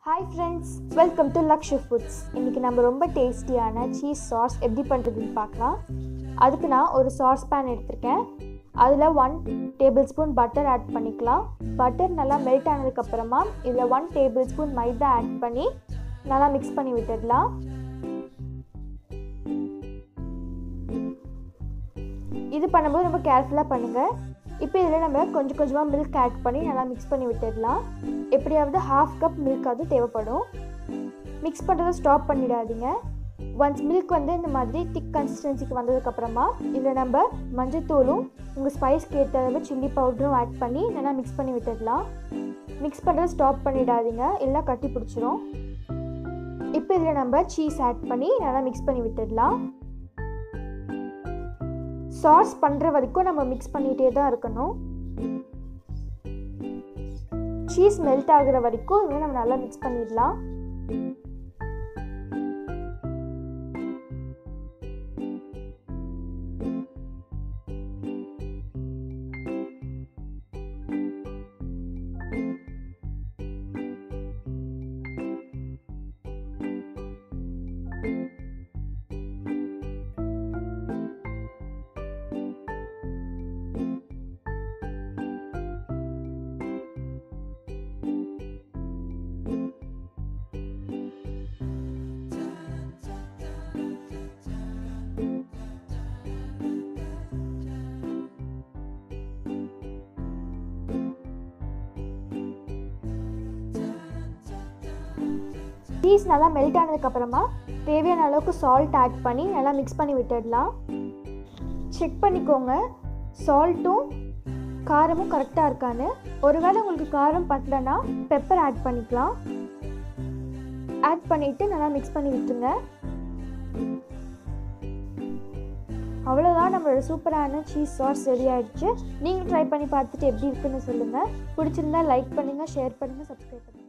hi friends welcome to Lakshu foods இன்றைக்கி நம்ம ரொம்ப டேஸ்டியான சீஸ் சாஸ் எப்படி பண்ணுறதுன்னு பார்க்கலாம் அதுக்கு நான் ஒரு சாஸ் பேன் எடுத்திருக்கேன் அதில் one tablespoon butter add பண்ணிக்கலாம் பட்டர் நல்லா மெல்ட் ஆனதுக்கப்புறமா இதில் one tablespoon maida add பண்ணி நல்லா மிக்ஸ் பண்ணி விட்டுடலாம் இது பண்ணும்போது ரொம்ப கேர்ஃபுல்லாக பண்ணுங்கள் இப்போ இதில் நம்ம கொஞ்சம் கொஞ்சமாக மில்க் ஆட் பண்ணி நல்லா மிக்ஸ் பண்ணி விட்டுடலாம் எப்படியாவது ஹாஃப் கப் மில்க் அது தேவைப்படும் மிக்ஸ் பண்ணுறதை ஸ்டாப் பண்ணிடாதீங்க ஒன்ஸ் மில்க் வந்து இந்த மாதிரி திக் கன்சிஸ்டன்சிக்கு வந்ததுக்கப்புறமா இதில் நம்ம மஞ்சத்தூளும் உங்கள் ஸ்பைஸ்க்கு ஏற்ற அளவு சில்லி பவுடரும் ஆட் பண்ணி நல்லா மிக்ஸ் பண்ணி விட்டுடலாம் மிக்ஸ் பண்ணுறதை ஸ்டாப் பண்ணிடாதீங்க இல்லை கட்டி பிடிச்சிரும் இப்போ இதில் நம்ம சீஸ் ஆட் பண்ணி நல்லா மிக்ஸ் பண்ணி விட்டுடலாம் சாஸ் பண்ணுற வரைக்கும் நம்ம மிக்ஸ் பண்ணிகிட்டே தான் இருக்கணும் சீஸ் மெல்ட் ஆகுற வரைக்கும் இதை நம்ம நல்லா மிக்ஸ் பண்ணிடலாம் சீஸ் நல்லா மெல்ட் ஆனதுக்கப்புறமா தேவையான அளவுக்கு சால்ட் ஆட் பண்ணி நல்லா மிக்ஸ் பண்ணி விட்டுடலாம் செக் பண்ணிக்கோங்க சால்ட்டும் காரமும் கரெக்டாக இருக்கான்னு ஒருவேளை உங்களுக்கு காரம் பத்தலைன்னா பெப்பர் ஆட் பண்ணிக்கலாம் ஆட் பண்ணிவிட்டு நல்லா மிக்ஸ் பண்ணி விட்டுருங்க அவ்வளோதான் நம்மளோட சூப்பரான சீஸ் சாஸ் ரெடி ஆகிடுச்சு நீங்கள் ட்ரை பண்ணி பார்த்துட்டு எப்படி இருக்குன்னு சொல்லுங்கள் பிடிச்சிருந்தா லைக் பண்ணுங்கள் ஷேர் பண்ணுங்கள் சப்ஸ்கிரைப் பண்ணுங்கள்